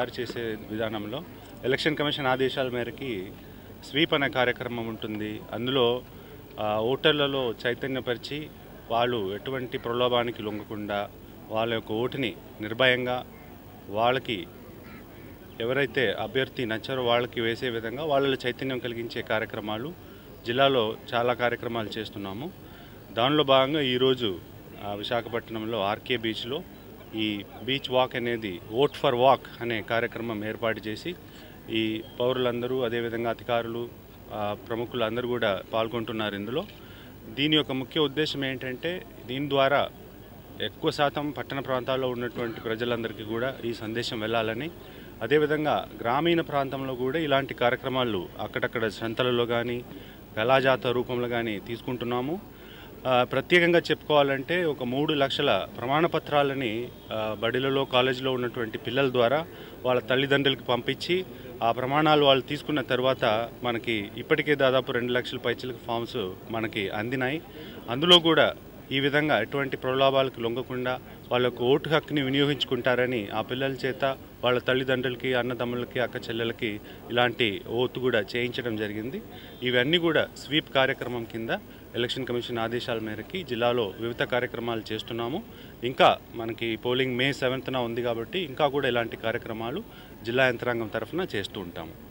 తయారు చేసే విధానంలో ఎలక్షన్ కమిషన్ ఆదేశాల మేరకి స్వీప్ అనే కార్యక్రమం ఉంటుంది అందులో ఆ, ఓటర్లలో చైతన్యపరిచి వాళ్ళు ఎటువంటి ప్రలోభానికి లొంగకుండా వాళ్ళ యొక్క ఓటుని నిర్భయంగా వాళ్ళకి ఎవరైతే అభ్యర్థి నచ్చారో వాళ్ళకి వేసే విధంగా వాళ్ళలో చైతన్యం కలిగించే కార్యక్రమాలు జిల్లాలో చాలా కార్యక్రమాలు చేస్తున్నాము దానిలో భాగంగా ఈరోజు ఆ, విశాఖపట్నంలో ఆర్కే బీచ్లో ఈ బీచ్ వాక్ అనేది ఓట్ ఫర్ వాక్ అనే కార్యక్రమం ఏర్పాటు చేసి ఈ పౌరులందరూ అదేవిధంగా అధికారులు ఆ, ప్రముఖులు అందరూ కూడా పాల్గొంటున్నారు ఇందులో దీని యొక్క ముఖ్య ఉద్దేశం ఏంటంటే దీని ద్వారా ఎక్కువ శాతం పట్టణ ప్రాంతాల్లో ఉన్నటువంటి ప్రజలందరికీ కూడా ఈ సందేశం వెళ్ళాలని అదేవిధంగా గ్రామీణ ప్రాంతంలో కూడా ఇలాంటి కార్యక్రమాలు అక్కడక్కడ సంతలలో కానీ కళాజాత రూపంలో కానీ తీసుకుంటున్నాము ఆ, ప్రత్యేకంగా చెప్పుకోవాలంటే ఒక మూడు లక్షల ప్రమాణ పత్రాలని ఆ, బడిలలో కాలేజీలో ఉన్నటువంటి పిల్లల ద్వారా వాళ్ళ తల్లిదండ్రులకి పంపించి ఆ ప్రమాణాలు వాళ్ళు తీసుకున్న తర్వాత మనకి ఇప్పటికే దాదాపు రెండు లక్షల పైచలకు ఫామ్స్ మనకి అందినాయి అందులో కూడా ఈ విధంగా ఎటువంటి ప్రలోభాలకు లొంగకుండా వాళ్ళ యొక్క ఓటు హక్కుని వినియోగించుకుంటారని ఆ పిల్లల చేత వాళ్ళ తల్లిదండ్రులకి అన్నదమ్ములకి అక్క చెల్లెలకి ఇలాంటి ఓటు కూడా చేయించడం జరిగింది ఇవన్నీ కూడా స్వీప్ కార్యక్రమం కింద ఎలక్షన్ కమిషన్ ఆదేశాల మేరకి జిల్లాలో వివిధ కార్యక్రమాలు చేస్తున్నాము ఇంకా మనకి పోలింగ్ మే సెవెంత్న ఉంది కాబట్టి ఇంకా కూడా ఇలాంటి కార్యక్రమాలు జిల్లా యంత్రాంగం తరఫున చేస్తూ ఉంటాము